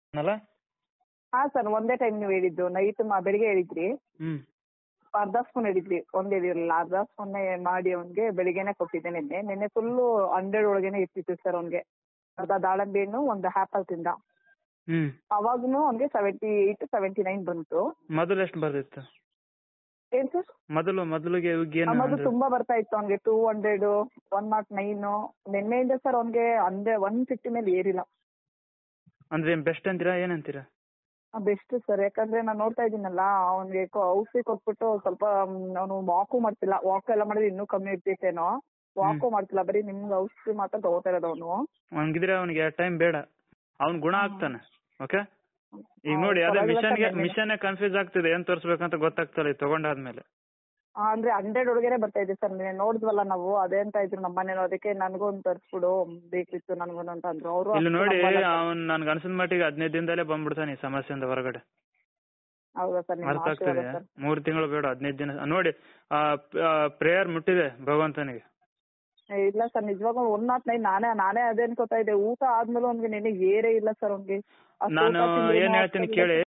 ಅಲ್ಲ ಹಾ ಸರ್ ಒಂದೇ ಟೈಮ್ ನೀವು ಹೇಳಿದ್ದು ನೈಟ್ ಬೆಳಿಗ್ಗೆ ಹೇಳಿದ್ರಿ ಹ್ಞೂ ಅರ್ಧ ಸ್ಪೂನ್ ಹೇಳಿದ್ರಿ ಒಂದೇ ಇರಲಿಲ್ಲ ಅರ್ಧ ಸ್ಪೂನ್ನೇ ಮಾಡಿ ಅವ್ನಿಗೆ ಬೆಳಿಗ್ಗೆನೆ ಕೊಟ್ಟಿದ್ದೆ ನಿನ್ನೆ ನಿನ್ನೆ ಫುಲ್ಲು ಹಂಡ್ರೆಡ್ ಒಳಗೇನೆ ಇರ್ತಿತ್ತು ಸರ್ ಅವ್ನಿಗೆ ಅರ್ಧ ದಾಳಂಬೆ ಹಣ್ಣು ಒಂದು ಆ್ಯಪಲ್ ತಿಂದ ಹ್ಞೂ ಅವಾಗೂ ಅವ್ನಿಗೆ ಸೆವೆಂಟಿ ಏಯ್ಟ್ ಸೆವೆಂಟಿ ನೈನ್ ಬಂತು ಮೊದಲು ಎಷ್ಟು ಬರ್ತಿತ್ತು ಏನ್ ಸರ್ ಮೊದಲು ಮೊದಲಿಗೆ ಏನು ಮೊದಲು ತುಂಬಾ ಬರ್ತಾ ಇತ್ತು ಅವ್ನಿಗೆ two hundred one nought nine ನಿನ್ನೆಯಿಂದ ಸರ್ ಅವ್ನಿಗೆ ಹಂಡ್ರೆ ಒನ್ ಫಿಫ್ಟಿ ಮೇಲೆ ಏರಿಲ್ಲ ಅಂದ್ರೆ ಬೆಸ್ಟ್ ಅಂತೀರಾ ಏನಂತೀರಾ ಬೆಸ್ಟ್ ಸರ್ ಯಾಕಂದ್ರೆ ನಾನು ನೋಡ್ತಾ ಇದ್ದೀನಲ್ಲ ಅವ್ನಿಗೆ ಔಷಧಿ ಕೊಟ್ಬಿಟ್ಟು ಸ್ವಲ್ಪ ಅವನು ವಾಕು ಮಾಡ್ತಿಲ್ಲ ವಾಕ್ ಎಲ್ಲ ಮಾಡಿದ್ರೆ ಇನ್ನೂ ಕಮ್ಮಿ ಇರ್ತಿತ್ತೇನೋ ವಾಕು ಮಾಡ್ತಿಲ್ಲ ಬರೀ ನಿಮ್ಗೆ ಔಷಧಿ ಮಾತ್ರ ತಗೋತಾ ಇರೋದು ಅವನು ಹಂಗಿದ್ರೆ ಅವ್ನಿಗೆ ಎರಡು ಟೈಮ್ ಬೇಡ ಅವ್ನ್ ಗುಣ ಆಗ್ತಾನೆ ಓಕೆ ಈಗ ನೋಡಿ ಅದೇ ಪರವಾಗಿಲ್ಲ ಮಿಷನ್ಗೆ ಸರ್, ಮಿಷನ್ ಕನ್ಫ್ಯೂಸ್ ಆಗ್ತಿದೆ ಏನ್ ತೋರಿಸ್ಬೇಕಂತ ಗೊತ್ತಾಗ್ತಲ್ಲ ಇದು ತಗೊಂಡಾದ್ಮೇಲೆ ಅಂದ್ರೆ ಹಂಡ್ರೆಡ್ ಒಳಗಡೆ ಬರ್ತಾ ಇದೆ ಸರ್ ನೀನು ನೋಡಿದ್ವಲ್ಲ ನಾವು ಅದೇ ಅಂತ ಇದ್ರು ನಮ್ಮ ಮನೇಲಿ ಅದಕ್ಕೆ ನನಗೂ ಒಂದು ತರಿಸ್ಬಿಡು ಬೇಕಿತ್ತು ನನಗೂ ಅಂತ ಅಂದ್ರು ಅವರು ಇಲ್ಲಿ ನೋಡಿ ಅವ್ನ್ ನನ್ಗೆ ಅನ್ಸಿದ ಮಟ್ಟಿಗೆ ಹದಿನೈದು ದಿನದಲ್ಲೇ ಬಂದ್ಬಿಡ್ತಾನೆ ಈ ಸಮಸ್ಯೆಯಿಂದ ಹೊರಗಡೆ ಹೌದಾ ಸರ್ ನಿಮ್ಮ ಅರ್ಥ ಆಗ್ತಿದೆ ಆಶೀರ್ವಾದ ಸರ್ ಮೂರ್ ತಿಂಗಳು ಬೇಡ ಹದಿನೈದು ದಿನ ನೋಡಿ ಪ್ರೇಯರ್ ಮುಟ್ಟಿದೆ ಭಗವಂತನಿಗೆ ಏ, ಇಲ್ಲ ಸರ್ ನಿಜವಾಗ್ಲೂ ಒನ್ ನಾಟ್ ನೈನ್ ನಾನೇ ನಾನೇ ಅದೇ ಅನ್ಕೋತಾ ಇದ್ದೆ ಊಟ ಆದ್ಮೇಲೆ ಅವ್ನಿಗೆ ನೆನೆ ಏರೇ ಇಲ್ಲ ಸರ್ ಅವ್ನಿಗೆ ನಾನು ಏನ್ ಹೇಳ್ತೀನಿ ಕೇಳಿ